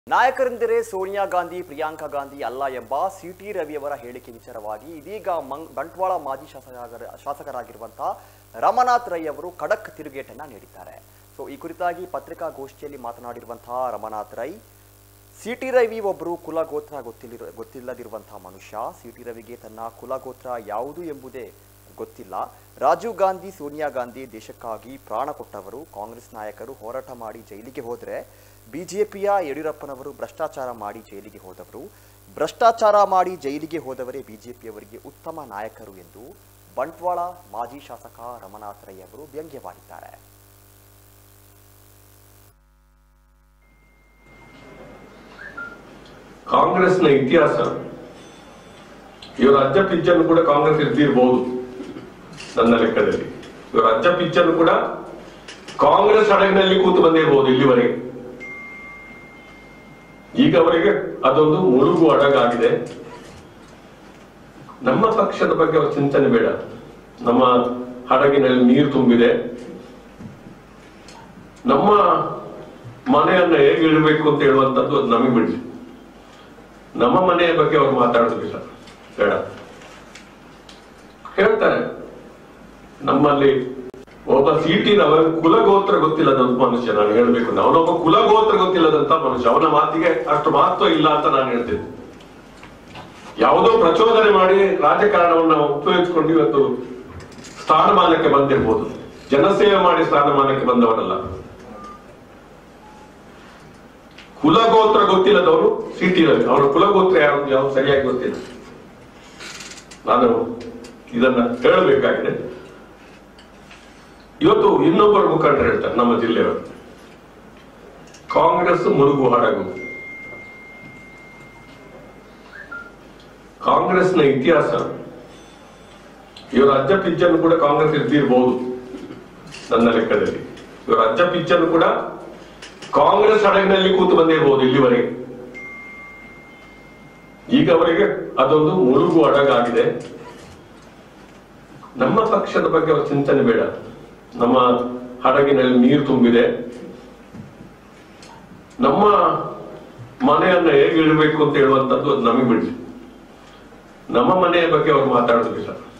ನಾಯಕರೆಂದರೆ ಸೋನಿಯಾ ಗಾಂಧಿ ಪ್ರಿಯಾಂಕಾ ಗಾಂಧಿ ಅಲ್ಲ ಎಂಬ ಸಿಟಿ ರವಿಯವರ ಹೇಳಿಕೆ ವಿಚಾರವಾಗಿ ಇದೀಗ ಮಂಗ್ ಬಂಟ್ವಾಳ ಮಾಜಿ ಶಾಸಕರ ಶಾಸಕರಾಗಿರುವಂತಹ ರಮನಾಥ್ ರೈ ಅವರು ಖಡಕ್ ತಿರುಗೇಟನ್ನ ನೀಡಿದ್ದಾರೆ ಸೊ ಈ ಕುರಿತಾಗಿ ಪತ್ರಿಕಾಗೋಷ್ಠಿಯಲ್ಲಿ ಮಾತನಾಡಿರುವಂತಹ ರಮನಾಥ್ ರೈ ಸಿಟಿ ರವಿ ಒಬ್ಬರು ಕುಲಗೋತ್ರ ಗೊತ್ತಿಲ್ಲಿರ ಗೊತ್ತಿಲ್ಲದಿರುವಂತಹ ಮನುಷ್ಯ ಸಿಟಿ ರವಿಗೆ ತನ್ನ ಕುಲಗೋತ್ರ ಯಾವುದು ಎಂಬುದೇ ಗೊತ್ತಿಲ್ಲ ರಾಜೀವ್ ಗಾಂಧಿ ಸೋನಿಯಾ ಗಾಂಧಿ ದೇಶಕ್ಕಾಗಿ ಪ್ರಾಣ ಕೊಟ್ಟವರು ಕಾಂಗ್ರೆಸ್ ನಾಯಕರು ಹೋರಾಟ ಮಾಡಿ ಜೈಲಿಗೆ ಹೋದರೆ ಬಿಜೆಪಿಯ ಯಡಿಯೂರಪ್ಪನವರು ಭ್ರಷ್ಟಾಚಾರ ಮಾಡಿ ಜೈಲಿಗೆ ಹೋದವರು ಭ್ರಷ್ಟಾಚಾರ ಮಾಡಿ ಜೈಲಿಗೆ ಹೋದವರೇ ಬಿಜೆಪಿಯವರಿಗೆ ಉತ್ತಮ ನಾಯಕರು ಎಂದು ಬಂಟ್ವಾಳ ಮಾಜಿ ಶಾಸಕ ರಮನಾಥ್ ರೈ ಅವರು ವ್ಯಂಗ್ಯವಾಗಿದ್ದಾರೆ ಕಾಂಗ್ರೆಸ್ನ ಇತಿಹಾಸ ಇವರ ಅಜ್ಜ ಪಿಚ್ಚನ್ನು ಕೂಡ ಕಾಂಗ್ರೆಸ್ ಇರ್ತಿರ್ಬಹುದು ನನ್ನ ಲೆಕ್ಕದಲ್ಲಿ ಇವರ ಅಜ್ಜ ಪಿಚ್ಚನ್ನು ಕೂಡ ಕಾಂಗ್ರೆಸ್ ಹಡಗಿನಲ್ಲಿ ಕೂತು ಬಂದಿರಬಹುದು ಇಲ್ಲಿವರೆಗೆ ಈಗ ಅವರಿಗೆ ಅದೊಂದು ಮುಳುಗು ಹಡಗಾಗಿದೆ ನಮ್ಮ ಪಕ್ಷದ ಬಗ್ಗೆ ಅವರ ಚಿಂತನೆ ಬೇಡ ನಮ್ಮ ಹಡಗಿನಲ್ಲಿ ನೀರು ತುಂಬಿದೆ ನಮ್ಮ ಮನೆಯನ್ನ ಹೇಗೆ ಇಡಬೇಕು ಅಂತ ಹೇಳುವಂತದ್ದು ಅದು ನಮಗೆ ಬಿಡ್ಲಿ ನಮ್ಮ ಮನೆಯ ಬಗ್ಗೆ ಅವರು ಮಾತಾಡೋದಿಲ್ಲ ಬೇಡ ಹೇಳ್ತಾರೆ ನಮ್ಮಲ್ಲಿ ಒಬ್ಬ ಸಿಟಿ ಅವರ ಕುಲಗೋತ್ರ ಗೊತ್ತಿಲ್ಲದಂತ ಮನುಷ್ಯ ನಾನು ಹೇಳ್ಬೇಕು ಅವನೊಬ್ಬ ಕುಲಗೋತ್ರ ಗೊತ್ತಿಲ್ಲದಂತ ಮನುಷ್ಯ ಅವನ ಮಾತಿಗೆ ಅಷ್ಟು ಮಹತ್ವ ಇಲ್ಲ ಅಂತ ನಾನು ಹೇಳ್ತೇನೆ ಯಾವುದೋ ಪ್ರಚೋದನೆ ಮಾಡಿ ರಾಜಕಾರಣವನ್ನ ಉಪಯೋಗಿಸಿಕೊಂಡು ಇವತ್ತು ಸ್ಥಾನಮಾನಕ್ಕೆ ಬಂದಿರ್ಬೋದು ಜನಸೇವೆ ಮಾಡಿ ಸ್ಥಾನಮಾನಕ್ಕೆ ಬಂದವರಲ್ಲ ಕುಲಗೋತ್ರ ಗೊತ್ತಿಲ್ಲದವರು ಸಿಟಿ ರವಿ ಅವರ ಕುಲಗೋತ್ರ ಯಾರು ಯಾವ್ದು ಸರಿಯಾಗಿ ಗೊತ್ತಿಲ್ಲ ನಾನು ಇದನ್ನ ಹೇಳಬೇಕಾಗಿದೆ ಇವತ್ತು ಇನ್ನೊಬ್ಬರು ಮುಖಂಡರು ಹೇಳ್ತಾರೆ ನಮ್ಮ ಜಿಲ್ಲೆಯವರು ಕಾಂಗ್ರೆಸ್ ಮುರುಗು ಹಡಗು ಕಾಂಗ್ರೆಸ್ನ ಇತಿಹಾಸ ಇವರ ಅಜ್ಜ ಪಿಚ್ಚನ್ನು ಕೂಡ ಕಾಂಗ್ರೆಸ್ ಇರ್ತಿರ್ಬಹುದು ನನ್ನ ಲೆಕ್ಕದಲ್ಲಿ ಇವರ ಅಜ್ಜ ಪಿಚ್ಚನ್ನು ಕೂಡ ಕಾಂಗ್ರೆಸ್ ಹಡಗಿನಲ್ಲಿ ಕೂತು ಬಂದಿರಬಹುದು ಇಲ್ಲಿವರೆಗೆ ಈಗ ಅವರಿಗೆ ಅದೊಂದು ಮುಳುಗು ಹಡಗಾಗಿದೆ ನಮ್ಮ ಪಕ್ಷದ ಬಗ್ಗೆ ಅವರ ಚಿಂತನೆ ಬೇಡ ನಮ್ಮ ಹಡಗಿನಲ್ಲಿ ನೀರು ತುಂಬಿದೆ ನಮ್ಮ ಮನೆಯನ್ನ ಹೇಗೆ ಇಡಬೇಕು ಅಂತ ಹೇಳುವಂತದ್ದು ಅದು ನಮಗೆ ಬಿಡ್ಲಿ ನಮ್ಮ ಮನೆಯ ಬಗ್ಗೆ ಅವರು ಮಾತಾಡೋದಿಲ್ಲ